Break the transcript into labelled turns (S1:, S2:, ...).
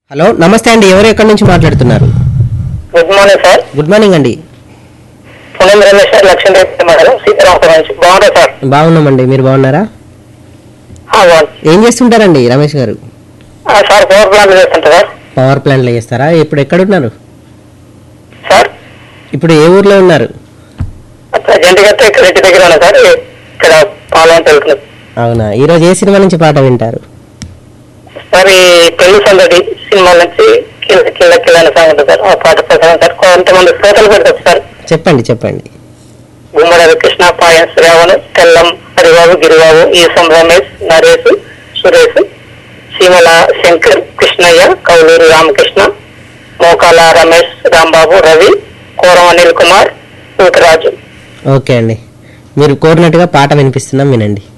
S1: Hello నమస్తే అండి ఎవరు ఎక్కడి నుంచి మాట్లాడుతున్నారు
S2: good morning sir
S1: good morning అండి
S2: పుణ్యం రమేష్ సార్ లక్ష్మీ రెడ్డి మేడం సీతారామపురం నుంచి బాగుంటుంది సార్
S1: బాగున్నామండి మీరు బాగున్నారా
S2: ఆ, బాగుంది.
S1: ఏం చేస్తుంటారండి రమేష్ గారు
S2: ఆ, సార్ పవర్ ప్లాంట్ చేస్తుంటా సార్
S1: పవర్ ప్లాంట్లో చేస్తారా ఇప్పుడు ఎక్కడున్నారు
S2: సార్
S1: ఇప్పుడు ఏ ఊర్లో ఉన్నారు
S2: ప్రజెంట్ గా అయితే ఇక్కడ ఇంటి దగ్గర ఉన్నా సార్ ఇక్కడ పాలన వెళ్తున్నది
S1: అవునా ఈరోజు ఏ సినిమా నుంచి పాట వింటారు
S2: సార్ ఈ పెళ్లి సందడి సినిమా నుంచి కింద కింద కింద అనే సాంగ్ ఉంటుంది సార్ ఆ పాట ప్రకారం సార్ కొంతమంది శ్రోతలు పెడతారు సార్
S1: చెప్పండి చెప్పండి
S2: గుమ్మడి కృష్ణ పాయం శ్రావణ్ తెల్లం హరిబాబు గిరిబాబు ఈసం రమేష్ నరేష్ సురేష్ సీమల శంకర్ కృష్ణయ్య కౌలూరు రామకృష్ణ మోకాల రమేష్ రాంబాబు రవి కోరం అనిల్ కుమార్ సూతరాజు
S1: ఓకే అండి మీరు కోరినట్టుగా పాట వినిపిస్తున్నాం వినండి